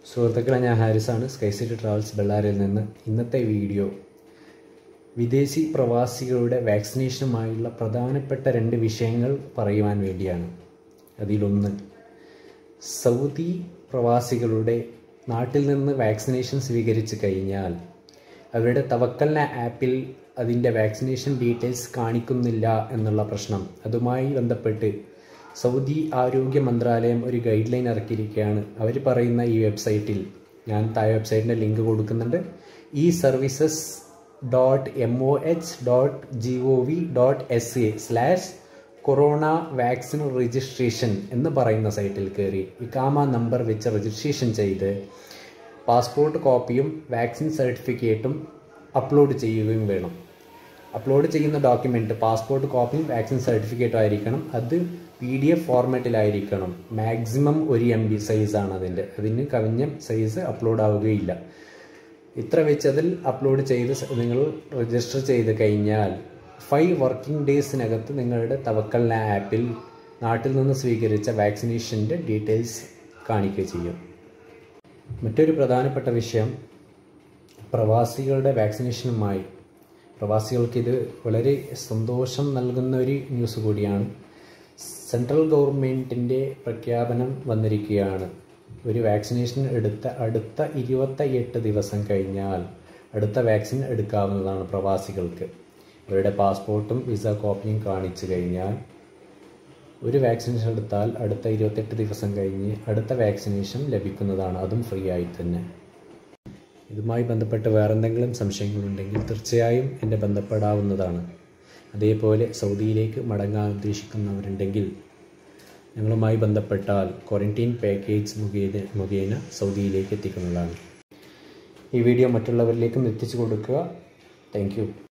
സുഹൃത്തുക്കളെ ഞാൻ ഹാരിസാണ് സ്കൈ സിറ്റി ട്രാവൽസ് ബെള്ളാരിയിൽ നിന്ന് ഇന്നത്തെ വീഡിയോ വിദേശി പ്രവാസികളുടെ വാക്സിനേഷനുമായുള്ള പ്രധാനപ്പെട്ട രണ്ട് വിഷയങ്ങൾ പറയുവാൻ വേണ്ടിയാണ് അതിലൊന്ന് സൗദി പ്രവാസികളുടെ നാട്ടിൽ നിന്ന് വാക്സിനേഷൻ സ്വീകരിച്ചു കഴിഞ്ഞാൽ അവരുടെ തവക്കലിന ആപ്പിൽ അതിൻ്റെ വാക്സിനേഷൻ ഡീറ്റെയിൽസ് കാണിക്കുന്നില്ല എന്നുള്ള പ്രശ്നം അതുമായി ബന്ധപ്പെട്ട് സൗദി ആരോഗ്യ മന്ത്രാലയം ഒരു ഗൈഡ് ലൈൻ ഇറക്കിയിരിക്കുകയാണ് അവർ പറയുന്ന ഈ വെബ്സൈറ്റിൽ ഞാൻ താഴെ വെബ്സൈറ്റിൻ്റെ ലിങ്ക് കൊടുക്കുന്നുണ്ട് ഈ services dot M O H dot G O V dot S A slash corona vaccine registration എന്ന് പറയുന്ന സൈറ്റിൽ കയറി ഇക്കാമ നമ്പർ വെച്ച് രജിസ്ട്രേഷൻ ചെയ്ത് പാസ്പോർട്ട് കോപ്പിയും വാക്സിൻ സർട്ടിഫിക്കറ്റും അപ്ലോഡ് ചെയ്യുകയും വേണം അപ്ലോഡ് ചെയ്യുന്ന ഡോക്യുമെൻ്റ് പാസ്പോർട്ട് കോപ്പിയും വാക്സിൻ സർട്ടിഫിക്കറ്റും ആയിരിക്കണം അത് പി ഡി എഫ് ഫോർമാറ്റിലായിരിക്കണം മാക്സിമം ഒരു എം ബി സൈസാണ് അതിൻ്റെ അതിന് കവിഞ്ഞ സൈസ് അപ്ലോഡ് ആവുകയില്ല ഇത്ര വെച്ച് അതിൽ അപ്ലോഡ് ചെയ്ത് നിങ്ങൾ രജിസ്റ്റർ ചെയ്ത് കഴിഞ്ഞാൽ ഫൈവ് വർക്കിംഗ് ഡേയ്സിനകത്ത് നിങ്ങളുടെ തവക്കലിന ആപ്പിൽ നാട്ടിൽ നിന്ന് സ്വീകരിച്ച വാക്സിനേഷൻ്റെ ഡീറ്റെയിൽസ് കാണിക്കുക ചെയ്യും മറ്റൊരു പ്രധാനപ്പെട്ട വിഷയം പ്രവാസികളുടെ വാക്സിനേഷനുമായി പ്രവാസികൾക്ക് ഇത് വളരെ സന്തോഷം നൽകുന്ന ഒരു ന്യൂസ് കൂടിയാണ് സെൻട്രൽ ഗവൺമെൻറ്റിൻ്റെ പ്രഖ്യാപനം വന്നിരിക്കുകയാണ് ഒരു വാക്സിനേഷൻ എടുത്ത അടുത്ത ഇരുപത്തി എട്ട് ദിവസം കഴിഞ്ഞാൽ അടുത്ത വാക്സിൻ എടുക്കാവുന്നതാണ് പ്രവാസികൾക്ക് അവരുടെ പാസ്പോർട്ടും വിസ കോപ്പിയും കാണിച്ചു കഴിഞ്ഞാൽ ഒരു വാക്സിനേഷൻ എടുത്താൽ അടുത്ത ഇരുപത്തെട്ട് ദിവസം കഴിഞ്ഞ് അടുത്ത വാക്സിനേഷൻ ലഭിക്കുന്നതാണ് അതും ഫ്രീ ആയി തന്നെ ഇതുമായി ബന്ധപ്പെട്ട് വേറെന്തെങ്കിലും സംശയങ്ങളുണ്ടെങ്കിൽ തീർച്ചയായും എന്നെ ബന്ധപ്പെടാവുന്നതാണ് അതേപോലെ സൗദിയിലേക്ക് മടങ്ങാൻ ഉദ്ദേശിക്കുന്നവരുണ്ടെങ്കിൽ ഞങ്ങളുമായി ബന്ധപ്പെട്ടാൽ ക്വാറന്റൈൻ പാക്കേജ് മുഖേന മുഖേന സൗദിയിലേക്ക് എത്തിക്കുന്നതാണ് ഈ വീഡിയോ മറ്റുള്ളവരിലേക്കും എത്തിച്ചു കൊടുക്കുക താങ്ക്